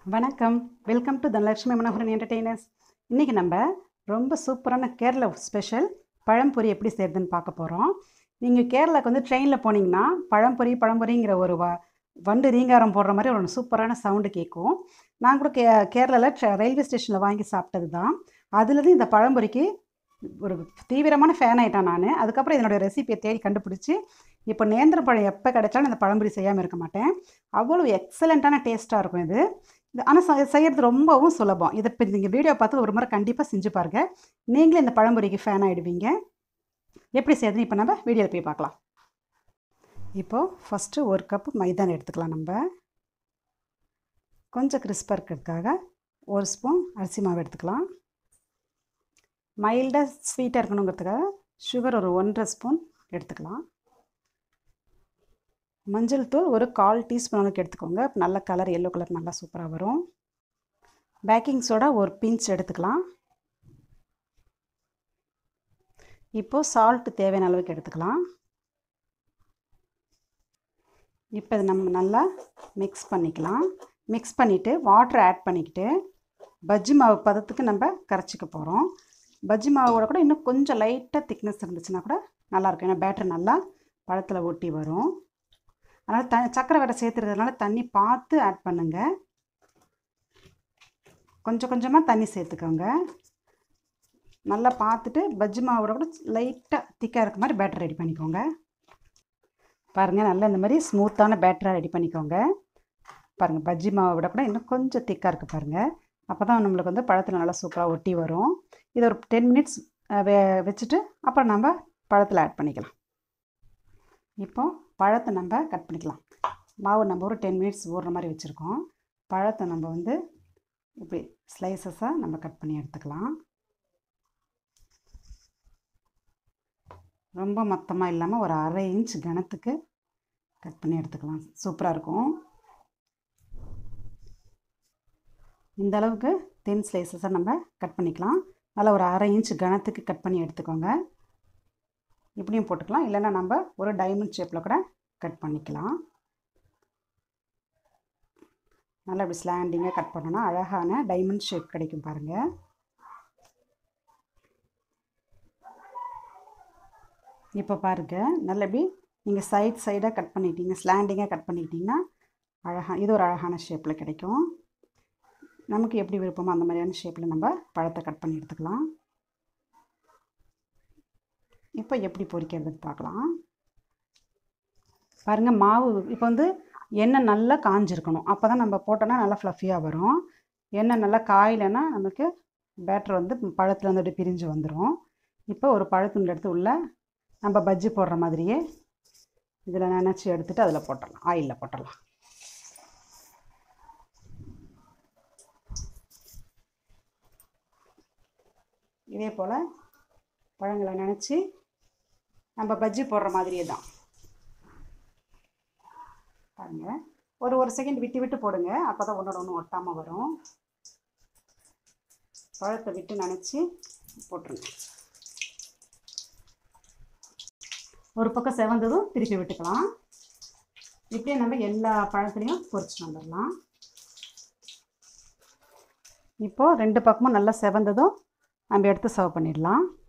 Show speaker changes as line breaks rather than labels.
வணக்கம் welcome to Dhanalakshmi Manoharan entertainers இன்றைக்கி நம்ம ரொம்ப சூப்பரான கேரளா ஸ்பெஷல் பழம்பொரி எப்படி செய்கிறதுன்னு பார்க்க போகிறோம் நீங்கள் கேரளாவுக்கு வந்து ட்ரெயினில் போனீங்கன்னா பழம்பொரி பழம்பொரிங்கிற ஒரு வ வண்டு ரீங்காரம் போடுற மாதிரி ஒரு சூப்பரான சவுண்டு கேட்கும் நான் கூட கே கேரளாவில் ட்ர ரயில்வே ஸ்டேஷனில் வாங்கி சாப்பிட்டது தான் அதுலேருந்து இந்த பழம்பொரிக்கு ஒரு தீவிரமான ஃபேன் ஆகிட்டேன் நான் அதுக்கப்புறம் இதனுடைய ரெசிபியை தேடி கண்டுபிடிச்சி இப்போ நேந்திர பழம் எப்போ கிடைச்சாலும் இந்த பழம்பொரி செய்யாமல் இருக்க மாட்டேன் அவ்வளோ எக்ஸலண்ட்டான டேஸ்ட்டாக இருக்கும் இது இது ஆனால் செய்கிறது ரொம்பவும் சுலபம் இதை இப்போ நீங்கள் வீடியோ பார்த்து ஒரு முறை கண்டிப்பாக செஞ்சு பாருங்கள் நீங்களே இந்த பழம்பொரிக்கு ஃபேன் ஆகிடுவீங்க எப்படி செய்யுதுன்னு இப்போ நம்ம வீடியோவில் போய் பார்க்கலாம் இப்போது ஃபஸ்ட்டு ஒரு கப்பு மைதான் எடுத்துக்கலாம் நம்ம கொஞ்சம் கிறிஸ்பாக இருக்கிறதுக்காக ஒரு ஸ்பூன் அரிசி மாவு எடுத்துக்கலாம் மைல்டாக ஸ்வீட்டாக இருக்கணுங்கிறதுக்காக சுகர் ஒரு ஒன்றரை ஸ்பூன் எடுத்துக்கலாம் மஞ்சள் தூள் ஒரு கால் டீஸ்பூன் அளவுக்கு எடுத்துக்கோங்க நல்ல கலர் எல்லோ கலர் நல்லா சூப்பராக வரும் பேக்கிங் சோடா ஒரு பிஞ்ச் எடுத்துக்கலாம் இப்போது சால்ட்டு தேவையான அளவுக்கு எடுத்துக்கலாம் இப்போ இது நம்ம நல்லா மிக்ஸ் பண்ணிக்கலாம் மிக்ஸ் பண்ணிவிட்டு வாட்டர் ஆட் பண்ணிக்கிட்டு பஜ்ஜி மாவு பதத்துக்கு நம்ம கரைச்சிக்க போகிறோம் பஜ்ஜி மாவோட கூட இன்னும் கொஞ்சம் லைட்டாக திக்னஸ் இருந்துச்சுன்னா கூட நல்லாயிருக்கும் ஏன்னா பேட்டர் நல்லா பழத்தில் ஒட்டி வரும் அதனால் த சக்கரை வடை சேர்த்துறதுனால தண்ணி பார்த்து ஆட் பண்ணுங்கள் கொஞ்சம் கொஞ்சமாக தண்ணி சேர்த்துக்கோங்க நல்லா பார்த்துட்டு பஜ்ஜி மாவோட கூட லைட்டாக திக்காக இருக்க மாதிரி பேட்டர் ரெடி பண்ணிக்கோங்க பாருங்கள் நல்லா இந்த மாதிரி ஸ்மூத்தான பேட்டராக ரெடி பண்ணிக்கோங்க பாருங்கள் பஜ்ஜி மாவை விட கூட இன்னும் கொஞ்சம் திக்காக இருக்குது பாருங்கள் அப்போ தான் நம்மளுக்கு வந்து பழத்தில் நல்லா சூப்பராக ஒட்டி வரும் இதை ஒரு டென் மினிட்ஸ் வெ வச்சுட்டு அப்புறம் நம்ம பழத்தில் ஆட் பண்ணிக்கலாம் இப்போது பழத்தை நம்ம கட் பண்ணிக்கலாம் மாவு நம்ம ஒரு டென் மினிட்ஸ் ஊறுற மாதிரி வச்சுருக்கோம் பழத்தை நம்ம வந்து இப்படி ஸ்லைசஸாக நம்ம கட் பண்ணி எடுத்துக்கலாம் ரொம்ப மொத்தமாக இல்லாமல் ஒரு அரை இன்ச் கனத்துக்கு கட் பண்ணி எடுத்துக்கலாம் சூப்பராக இருக்கும் இந்த அளவுக்கு தென் ஸ்லைசஸாக நம்ம கட் பண்ணிக்கலாம் நல்லா ஒரு அரை இன்ச் கனத்துக்கு கட் பண்ணி எடுத்துக்கோங்க இப்படியும் போட்டுக்கலாம் இல்லைன்னா நம்ம ஒரு டைமண்ட் ஷேப்பில் கூட கட் பண்ணிக்கலாம் நல்லா இப்படி ஸ்லாண்டிங்காக கட் பண்ணோன்னா அழகான டைமண்ட் ஷேப் கிடைக்கும் பாருங்கள் இப்போ பாருங்கள் நல்ல இப்படி நீங்கள் சைட் சைடாக கட் பண்ணிட்டீங்க ஸ்லாண்டிங்காக கட் பண்ணிக்கிட்டிங்கன்னா அழகாக இது ஒரு அழகான ஷேப்பில் கிடைக்கும் நமக்கு எப்படி விருப்பமோ அந்த மாதிரியான ஷேப்பில் நம்ம பழத்தை கட் பண்ணி எடுத்துக்கலாம் இப்போ எப்படி பொரிக்கிறதுன்னு பார்க்கலாம் பாருங்கள் மாவு இப்போ வந்து எண்ணெய் நல்லா காஞ்சிருக்கணும் அப்போ தான் நம்ம போட்டோன்னா நல்லா ஃப்ளஃபியாக வரும் எண்ணெய் நல்லா காயலைன்னா நமக்கு பேட்டர் வந்து பழத்தில் வந்து அப்படியே பிரிஞ்சு வந்துடும் இப்போ ஒரு பழத்துண்டு எடுத்து உள்ள நம்ம பஜ்ஜி போடுற மாதிரியே இதில் நினச்சி எடுத்துகிட்டு அதில் போட்டுடலாம் ஆயிலில் போட்டுடலாம் இதே போல் பழங்களை நினச்சி நம்ம பஜ்ஜி போடுற மாதிரியே தான் பாருங்கள் ஒரு ஒரு செகண்ட் விட்டு விட்டு போடுங்க அப்போ தான் ஒன்றோட ஒன்று ஒட்டாமல் வரும் பழத்தை விட்டு நினச்சி போட்டுருங்க ஒரு பக்கம் செவந்ததும் திருப்பி விட்டுக்கலாம் இப்படியே நம்ம எல்லா பழத்துலேயும் பொரிச்சுட்டு வந்துடலாம் இப்போது ரெண்டு பக்கமும் நல்லா செவந்ததும் நம்ம எடுத்து சர்வ் பண்ணிடலாம்